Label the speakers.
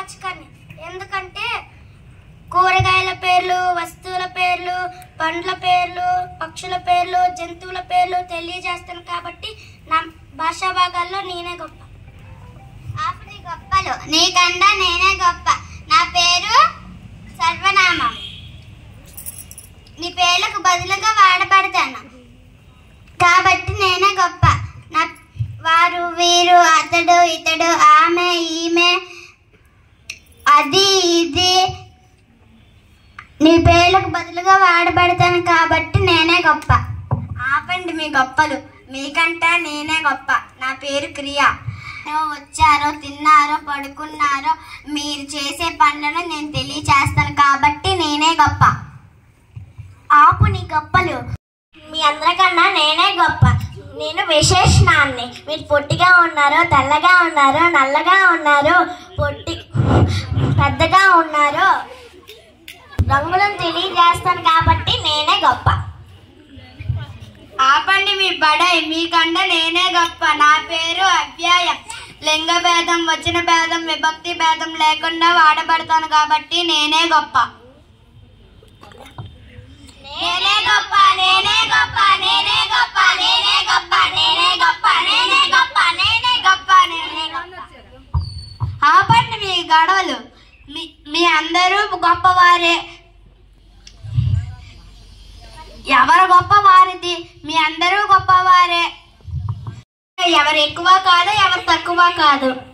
Speaker 1: వాచకాన్ని ఎందుకంటే కూరగాయల పేర్లు వస్తువుల పేర్లు పండ్ల పేర్లు పక్షుల పేర్లు జంతువుల పేర్లు తెలియజేస్తాను కాబట్టి నా భాషా భాగాల్లో నేనే గొప్ప
Speaker 2: ఆపని గొప్పలు నీకన్నా నేనే గొప్ప నా పేరు సర్వనామం నీ పేర్లకు బదులుగా వాడబడతాను కాబట్టి నేనే గొప్ప నా వారు వీరు అతడు ఇతడు ఆమె ఈమె అది ఇది నీ పేర్లకు బదులుగా వాడబడతాను కాబట్టి నేనే గొప్ప
Speaker 1: ఆపండి మీ గొప్పలు మీకంటే నేనే గొప్ప నా పేరు క్రియ వచ్చారో తిన్నారో పడుకున్నారో మీరు చేసే పనులను నేను తెలియచేస్తాను కాబట్టి నేనే గొప్ప ఆపు నీ గొప్పలు మీ అందరికన్నా నేనే గొప్ప నేను విశేషణాన్ని మీరు పొట్టిగా ఉన్నారో తెల్లగా ఉన్నారో నల్లగా ఉన్నారో పొట్టి పెద్దగా ఉన్నారో రంగులను తెలియజేస్తాను కాబట్టి నేనే గొప్ప ఆపండి మీ బడాయి మీకంటే నేనే గొప్ప నా పేరు అవ్యాయం లింగ భేదం వచ్చిన భేదం విభక్తి భేదం లేకుండా వాడబడతాను కాబట్టి నేనే గొప్ప నేనే గొప్ప నేనే గొప్ప నేనే గొప్ప నేనే గొప్ప నేనే గొప్ప నేనే గొప్ప నేనే గొప్ప నేనే గొప్ప ఆపండి మీ గొడవలు మీ మీ అందరూ గొప్పవారే ఎవరు గొప్ప వారిది మీ అందరూ గొప్పవారే ఎవరు ఎక్కువ కాదు ఎవరు తక్కువ కాదు